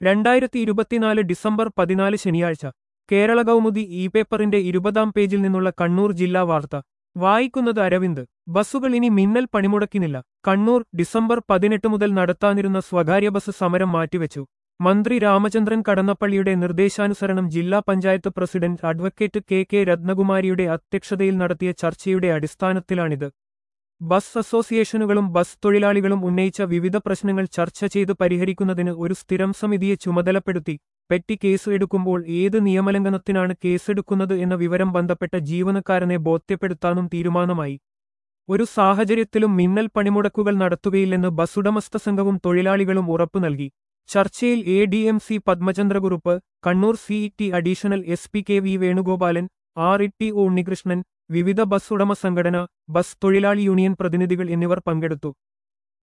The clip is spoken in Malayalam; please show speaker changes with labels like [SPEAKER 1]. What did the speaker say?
[SPEAKER 1] രണ്ടായിരത്തി ഇരുപത്തിനാല് ഡിസംബർ പതിനാല് ശനിയാഴ്ച കേരള കൗമുദി ഇ പേപ്പറിന്റെ ഇരുപതാം പേജിൽ നിന്നുള്ള കണ്ണൂർ ജില്ലാ വാർത്ത വായിക്കുന്നത് അരവിന്ദ് ബസ്സുകൾ ഇനി മിന്നൽ പണിമുടക്കിനില്ല കണ്ണൂർ ഡിസംബർ പതിനെട്ട് മുതൽ നടത്താനിരുന്ന സ്വകാര്യ ബസ് സമരം മാറ്റിവെച്ചു മന്ത്രി രാമചന്ദ്രൻ കടന്നപ്പള്ളിയുടെ നിർദ്ദേശാനുസരണം ജില്ലാ panchayat president advocate K K രത്നകുമാരിയുടെ അധ്യക്ഷതയിൽ നടത്തിയ ചർച്ചയുടെ അടിസ്ഥാനത്തിലാണിത് ബസ് അസോസിയേഷനുകളും ബസ് തൊഴിലാളികളും ഉന്നയിച്ച വിവിധ പ്രശ്നങ്ങൾ ചർച്ച ചെയ്ത് പരിഹരിക്കുന്നതിന് ഒരു സ്ഥിരം സമിതിയെ ചുമതലപ്പെടുത്തി പെറ്റി കേസ് എടുക്കുമ്പോൾ ഏത് നിയമലംഘനത്തിനാണ് കേസെടുക്കുന്നത് എന്ന വിവരം ബന്ധപ്പെട്ട ജീവനക്കാരനെ ബോധ്യപ്പെടുത്താനും തീരുമാനമായി ഒരു സാഹചര്യത്തിലും മിന്നൽ പണിമുടക്കുകൾ നടത്തുകയില്ലെന്ന് ബസ്സുടമസ്ഥ സംഘവും തൊഴിലാളികളും ഉറപ്പു നൽകി ചർച്ചയിൽ A D M C Padmachandrakurup Kannur city additional S P K V Venugopalan R E T Unnikrishnan വിവിധ ബസ് ഉടമ സംഘടന ബസ് തൊഴിലാളി യൂണിയൻ പ്രതിനിധികൾ എന്നിവർ പങ്കെടുത്തു